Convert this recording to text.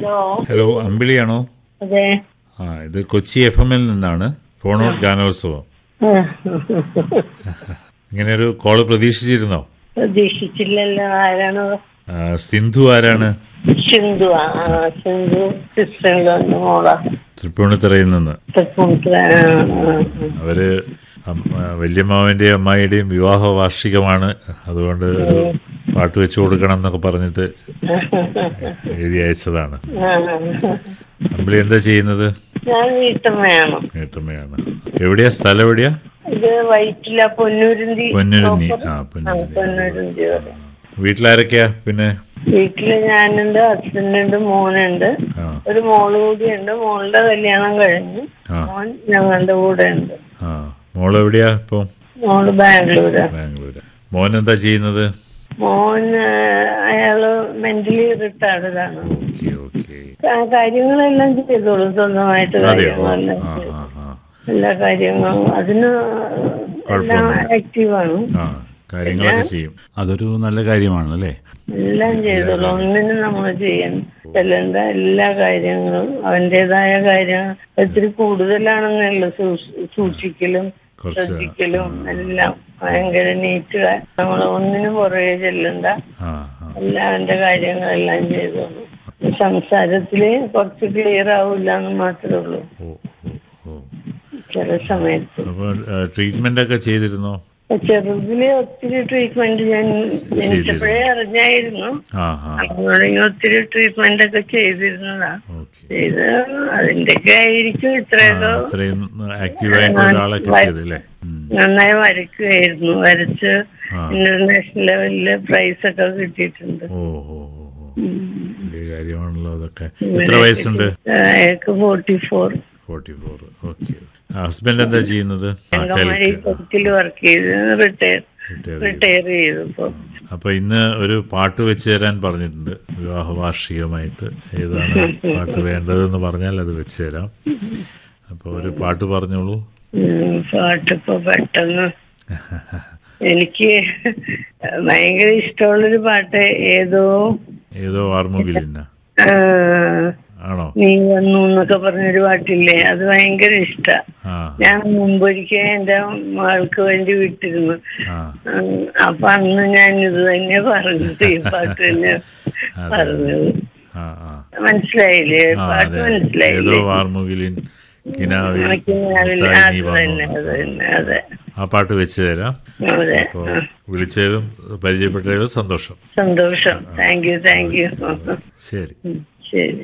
Hello hello അമ്പിളിയാണോ അതെ ആ ഇത് കൊച്ചി എഫ് എമ്മിൽ നിന്നാണ് ഫോണോട്ട് ഗാനോത്സവം ഇങ്ങനെ ഒരു കോള് പ്രതീക്ഷിച്ചിരുന്നോ പ്രതീക്ഷിച്ചില്ലല്ലോ ആരാണ് ആ, സിന്ധു ആരാണ് സിന്ധു ആ ആ, സിന്ധു സിസ്റ്ററിലൊന്ന് മോള തൃപ്പൂണിത്തറയിൽ നിന്ന് തൃപ്പൂണിത്തുറ ആ, ആ, അവര് അം- ആ, വല്യമ്മാവന്റെയും അമ്മായിയുടെയും വിവാഹ വാർഷികമാണ് അതുകൊണ്ട് ഒരു പാട്ട് വെച്ചു കൊടുക്കണം എന്നൊക്കെ പറഞ്ഞിട്ട് എഴുതി അയച്ചതാണ് ആ. അമ്പിളി എന്താ ചെയ്യുന്നത് ഞാൻ വീട്ടമ്മയാണ് ഏട്ടമ്മയാണ് എവിടെയാ സ്ഥലം എവിടെയാ ഇത് വൈറ്റില പൊന്നൂരിന്തി പൊന്നുരുന്നി പ്രോപ്പർ. ആ ആ, പൊന്നുരുന്നി പൊന്നൂരിന്തി വരെ. വീട്ടിലാരൊക്കെയാ പിന്നെ വീട്ടില് ഞാനുണ്ട് ഹസ്ബൻഡുണ്ട് മോനുണ്ട് ആ ഒരു മോള് കൂടിയുണ്ട് മോളുടെ കല്യാണം കഴിഞ്ഞു ആ. മോൻ ഞങ്ങളുടെ കൂടെ ഉണ്ട് ആ മോൾ എവിടെയാ ഇപ്പം മോള് ബാംഗ്ലൂര് ബാംഗ്ലൂര് മോൻ എന്താ ചെയ്യുന്നത് മോൻ ആ, അയാള് മെന്റലി റിട്ടയർഡാണ് ഓക്കെ ഓക്കെ കാര്യങ്ങളെല്ലാം ചെയ്തോളും സ്വന്തമായിട്ട് അതെയോ കാര്യങ്ങളെല്ലാം ആ ചെയ്യും. ആ ആ എല്ലാ കാര്യങ്ങളും അതിന് എല്ലാം ആക്റ്റീവാണ് ആ കാര്യങ്ങളൊക്കെ ചെയ്യും അതൊരു നല്ല കാര്യമാണ് അല്ലേ എല്ലാം ചെയ്തോളും ഒന്നിനും നമ്മൾ ചെയ്യണം ചെല്ലേണ്ട എല്ലാ കാര്യങ്ങളും അവന്റേതായ കാര്യങ്ങൾ ഒത്തിരി കൂടുതലാണെന്നേ സൂക്ഷി- സൂക്ഷിക്കലും കുറച്ച് ശ്രദ്ധിക്കലും എല്ലാം ഭയങ്കര നീറ്റ് നമ്മൾ ഒന്നിനും പുറകെ ചെല്ലണ്ട ആ ആ എല്ലാം അവന്റെ കാര്യങ്ങളെല്ലാം ചെയ്തോളൂ സംസാരത്തില് കുറച്ച് ക്ലിയർ ആവില്ല എന്ന് മാത്രമേ ഉള്ളൂ ഓ ഓ ഓ ചില സമയത്ത് അപ്പോൾ ട്രീറ്റ്മെന്റ് ഒക്കെ ചെയ്തിരുന്നോ ചെറുതില് ഒത്തിരി ട്രീറ്റ്മെന്റ് ഞാൻ ജനിച്ചപ്പോഴേ അറിഞ്ഞായിരുന്നു ആ ആ അതുകൊണ്ടെങ്കിൽ ഒത്തിരി ട്രീറ്റ്മെന്റ് ഒക്കെ ചെയ്തിരുന്നതാ ഓക്കെ ചെയ്ത് അതിന്റെയൊക്കെ ആയിരിക്കും ഇത്രയൊക്കെ അത്രയും ആക്റ്റീവായിട്ട് ഒരാളെ കിട്ടിയത് അല്ലേ ഉം. നന്നായി വരയ്ക്കുമായിരുന്നു വരച്ച് ആ. ഇന്റർനാഷണൽ ലെവലില് പ്രൈസ് ഒക്കെ കിട്ടിയിട്ടുണ്ട് ഓ ഓ ഓ ഓ. വലിയ കാര്യമാണല്ലോ അതൊക്കെ എത്ര വയസ്സുണ്ട് അയാൾക്ക് forty four forty four okay husband എന്താ ചെയ്യുന്നത് ആ അങ്കമാലി കലിക്ക് കൊച്ചിയിൽ വർക്ക് ചെയ്ത് റിട്ടയർ Retire ചെയ്തു. റിട്ടയർ ചെയ്തു ഇപ്പൊ അപ്പൊ ഇന്ന് ഒരു പാട്ട് വെച്ച് തരാൻ പറഞ്ഞിട്ടുണ്ട് വിവാഹ വാർഷികമായിട്ട് ഏതാണ് പാട്ട് വേണ്ടതെന്ന് പറഞ്ഞാൽ അത് വെച്ച് തരാം അപ്പൊ ഒരു പാട്ട് പറഞ്ഞോളൂ ഉം, പാട്ടിപ്പോ പെട്ടെന്ന് എനിക്ക് ഭയങ്കര ഇഷ്ടമുള്ളൊരു പാട്ട് ഏതോ ഏതോ ആർമുകിലിന്ന ആ, ആണോ നീ വന്നു എന്നൊക്കെ പറഞ്ഞൊരു പാട്ടില്ലേ അത് ഭയങ്കര ഇഷ്ട ആ ഞാൻ മുമ്പൊരിക്കൽ എന്റെ മകൾക്ക് വേണ്ടി വിട്ടിരുന്നു ആ ഉം, അപ്പൊ അന്ന് ഞാൻ ഇത് തന്നെ പറഞ്ഞത് ഈ പാട്ട് തന്നെ പറഞ്ഞത് ആ ആ മനസ്സിലായില്ലേ ആ പാട്ട് അതെ ഏതോ മനസ്സിലായില്ലേ ആർമുകിലിൻ കിനാവിൽ എനിക്ക് ഞാനില്ല മുത്തായി അത് നീ തന്നെ വന്നു അത് തന്നെ അതെ ആ പാട്ട് വെച്ച് തരാം അതെ അപ്പോൾ വിളിച്ചതിലും പരിചയപ്പെട്ടതിലും സന്തോഷം സന്തോഷം താങ്ക് യു താങ്ക് യു ശരി ശരി